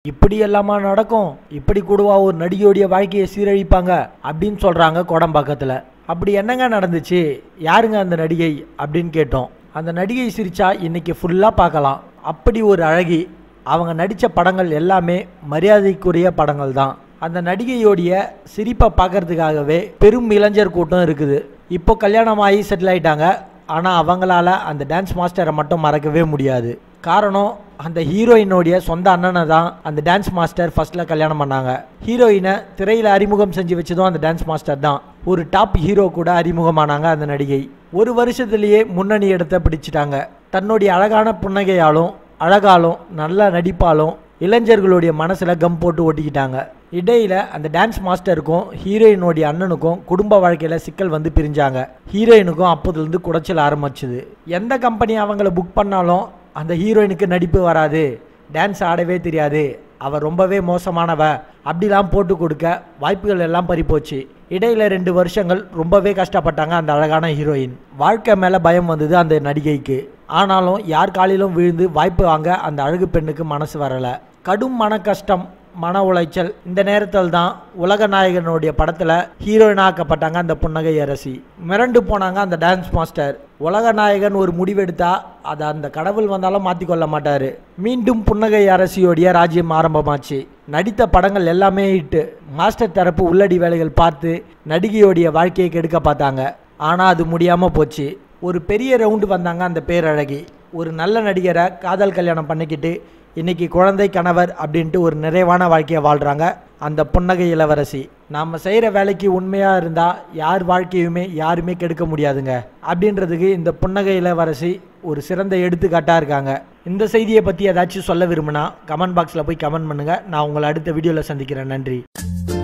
இப்படி எல்லாமா நடக்கும் இப்படி கூடவா ஒரு நடிகையுடைய வாழ்க்கையை சீரழிப்பாங்க அப்படின்னு சொல்றாங்க கோடம்பாக்கத்தில் அப்படி என்னங்க நடந்துச்சு யாருங்க அந்த நடிகை அப்படின்னு கேட்டோம் அந்த நடிகை சிரிச்சா இன்னைக்கு ஃபுல்லாக பார்க்கலாம் அப்படி ஒரு அழகி அவங்க நடித்த படங்கள் எல்லாமே மரியாதைக்குரிய படங்கள் தான் அந்த நடிகையோடைய சிரிப்பை பார்க்கறதுக்காகவே பெரும் இளைஞர் கூட்டம் இருக்குது இப்போ கல்யாணம் ஆகி செட்டில் ஆயிட்டாங்க ஆனால் அவங்களால அந்த டான்ஸ் மாஸ்டரை மட்டும் மறக்கவே முடியாது காரணம் அந்த ஹீரோயினுடைய சொந்த அண்ணனை தான் அந்த டான்ஸ் மாஸ்டர் ஃபர்ஸ்ட்ல கல்யாணம் பண்ணாங்க ஹீரோயினை திரையில் அறிமுகம் செஞ்சு வச்சதும் அந்த டான்ஸ் மாஸ்டர் தான் ஒரு டாப் ஹீரோ கூட அறிமுகமானாங்க அந்த நடிகை ஒரு வருஷத்துலேயே முன்னணி இடத்தை பிடிச்சிட்டாங்க தன்னுடைய அழகான புன்னகையாலும் அழகாலும் நல்ல நடிப்பாலும் இளைஞர்களுடைய மனசில் கம் போட்டு ஒட்டிக்கிட்டாங்க இடையில அந்த டான்ஸ் மாஸ்டருக்கும் ஹீரோயினுடைய அண்ணனுக்கும் குடும்ப வாழ்க்கையில் சிக்கல் வந்து பிரிஞ்சாங்க ஹீரோயினுக்கும் அப்போதுலேருந்து குடைச்சல் ஆரம்பிச்சுது எந்த கம்பெனி அவங்கள புக் பண்ணாலும் அந்த ஹீரோயினுக்கு நடிப்பு வராது டான்ஸ் ஆடவே தெரியாது அவ ரொம்பவே மோசமானவ அப்படிலாம் போட்டு கொடுக்க வாய்ப்புகள் எல்லாம் பறிப்போச்சு இடையில ரெண்டு வருஷங்கள் ரொம்பவே கஷ்டப்பட்டாங்க அந்த அழகான ஹீரோயின் வாழ்க்கை மேலே பயம் வந்தது அந்த நடிகைக்கு ஆனாலும் யார் காலிலும் விழுந்து வாய்ப்பு வாங்க அந்த அழகு பெண்ணுக்கு மனசு வரலை கடும் மன கஷ்டம் மன உளைச்சல் இந்த நேரத்தில் தான் உலக நாயகனுடைய படத்தில் ஹீரோயினாக்கப்பட்டாங்க அந்த புன்னகை அரசி மிரண்டு போனாங்க அந்த டான்ஸ் மாஸ்டர் உலக நாயகன் ஒரு முடிவெடுத்தா அதை அந்த கடவுள் வந்தாலும் மாற்றிக்கொள்ள மாட்டார் மீண்டும் புன்னகை அரசியோடைய ராஜ்யம் ஆரம்பமாச்சு நடித்த படங்கள் எல்லாமே இட்டு மாஸ்டர் தரப்பு உள்ளடி வேலைகள் பார்த்து நடிகையோடைய வாழ்க்கையை கெடுக்க பார்த்தாங்க ஆனால் அது முடியாமல் போச்சு ஒரு பெரிய ரவுண்டு வந்தாங்க அந்த பேரழகி ஒரு நல்ல நடிகரை காதல் கல்யாணம் பண்ணிக்கிட்டு இன்னைக்கு குழந்தை கணவர் அப்படின்ட்டு ஒரு நிறைவான வாழ்க்கையை வாழ்கிறாங்க அந்த புன்னகை இளவரசி நாம் செய்கிற வேலைக்கு உண்மையாக இருந்தால் யார் வாழ்க்கையுமே யாருமே கெடுக்க முடியாதுங்க அப்படின்றதுக்கு இந்த புன்னகை இளவரசி ஒரு சிறந்த எடுத்துக்காட்டாக இருக்காங்க இந்த செய்தியை பற்றி ஏதாச்சும் சொல்ல விரும்பினா கமெண்ட் பாக்ஸில் போய் கமெண்ட் பண்ணுங்கள் நான் உங்களை அடுத்த வீடியோவில் சந்திக்கிறேன் நன்றி